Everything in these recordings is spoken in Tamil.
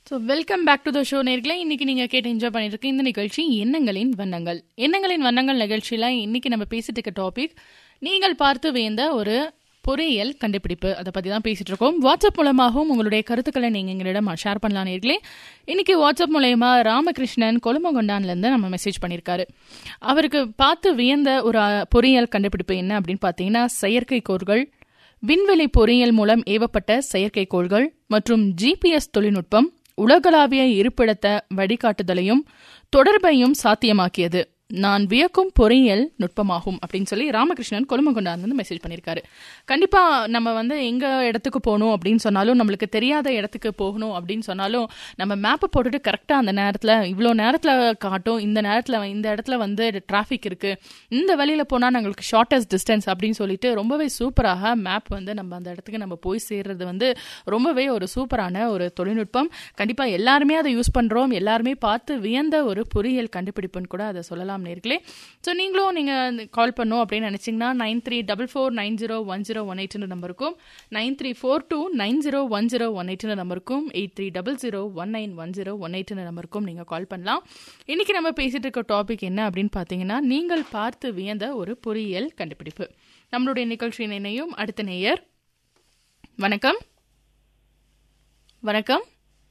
so welcome back to the show நேர்களே இன்னைக்கு நீங்கள் கேட்டு என்ஜாய் பண்ணிட்டு இருக்க இந்த நிகழ்ச்சி எண்ணங்களின் வண்ணங்கள் எண்ணங்களின் வண்ணங்கள் நிகழ்ச்சியில் இன்னைக்கு நம்ம பேசிட்டு இருக்க டாபிக் நீங்கள் பார்த்து வேந்த ஒரு பொறியியல் கண்டுபிடிப்பு அதை பற்றி தான் பேசிட்டு இருக்கோம் வாட்ஸ்அப் மூலமாகவும் உங்களுடைய கருத்துக்களை நீங்கள் எங்களிடம் ஷேர் பண்ணலாம் நேர்களே இன்னைக்கு வாட்ஸ்அப் மூலயமா ராமகிருஷ்ணன் கொலுமகொண்டான்லேருந்து நம்ம மெசேஜ் பண்ணியிருக்காரு அவருக்கு பார்த்து வியந்த ஒரு அஹ், பொறியியல் கண்டுபிடிப்பு என்ன அப்படின்னு பார்த்தீங்கன்னா செயற்கைக்கோள்கள் விண்வெளி பொறியியல் மூலம் ஏவப்பட்ட செயற்கைக்கோள்கள் மற்றும் ஜிபிஎஸ் தொழில்நுட்பம் உலகளாவிய இருப்பிடத்த வழிகாட்டுதலையும் தொடர்பையும் சாத்தியமாக்கியது நான் வியக்கும் பொறியியல் நுட்பமாகும் அப்படின்னு சொல்லி ராமகிருஷ்ணன் கொலுமகொண்டான் வந்து மெசேஜ் பண்ணியிருக்காரு கண்டிப்பா நம்ம வந்து எங்க இடத்துக்கு போகணும் அப்படின்னு சொன்னாலும் நம்மளுக்கு தெரியாத இடத்துக்கு போகணும் அப்படின்னு சொன்னாலும் நம்ம மேப்பை போட்டுட்டு கரெக்டா அந்த நேரத்துல இவ்வளோ நேரத்துல காட்டும் இந்த நேரத்துல இந்த இடத்துல வந்து டிராஃபிக் இருக்கு இந்த வழியில போனா நம்மளுக்கு ஷார்ட்டஸ்ட் டிஸ்டன்ஸ் அப்படின்னு சொல்லிட்டு ரொம்பவே சூப்பராக மேப் வந்து நம்ம அந்த இடத்துக்கு நம்ம போய் சேர்றது வந்து ரொம்பவே ஒரு சூப்பரான ஒரு தொழில்நுட்பம் கண்டிப்பா எல்லாருமே அதை யூஸ் பண்றோம் எல்லாருமே பார்த்து வியந்த ஒரு பொறியியல் கண்டுபிடிப்புன்னு கூட அதை சொல்லலாம் நேர்களே ஸோ நீங்களும் நீங்க கால் பண்ணும் அப்படின்னு நினைச்சீங்கன்னா nine three double four nine zero one zero one எயிட்னு நம்பருக்கும் nine three four two nine zero one zero one எயிட்னு நம்பருக்கும் eight three double zero one nine one zero one எயிட்னு நம்பருக்கும் நீங்கள் கால் பண்ணலாம் இன்னைக்கு நம்ம பேசிட்டு இருக்க டாபிக் என்ன அப்படின்னு பார்த்தீங்கன்னா நீங்கள் பார்த்து வியந்த ஒரு பொறியியல் கண்டுபிடிப்பு நம்மளுடைய நிகழ்ச்சியின் இணையும் அடுத்த நேயர் வணக்கம் வணக்கம்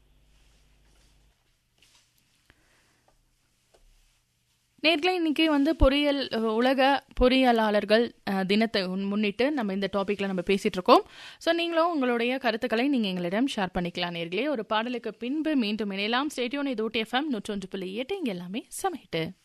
நேர்களை இன்னைக்கு வந்து பொறியியல் அஹ், உலக பொறியியலாளர்கள் அஹ், தினத்தை முன்- முன்னிட்டு நம்ம இந்த டாபிக்ல நம்ம பேசிட்டு இருக்கோம் ஸோ நீங்களும் உங்களுடைய கருத்துக்களை நீங்க எங்களிடம் ஷேர் பண்ணிக்கலாம் நேர்களே ஒரு பாடலுக்கு பின்பு மீண்டும் இணையலாம் ஸ்டேடியோன் இது ஓட்டி எஃப்எம் நூற்றொன்று புள்ளி எட்டு இங்க எல்லாமே சமைட்டு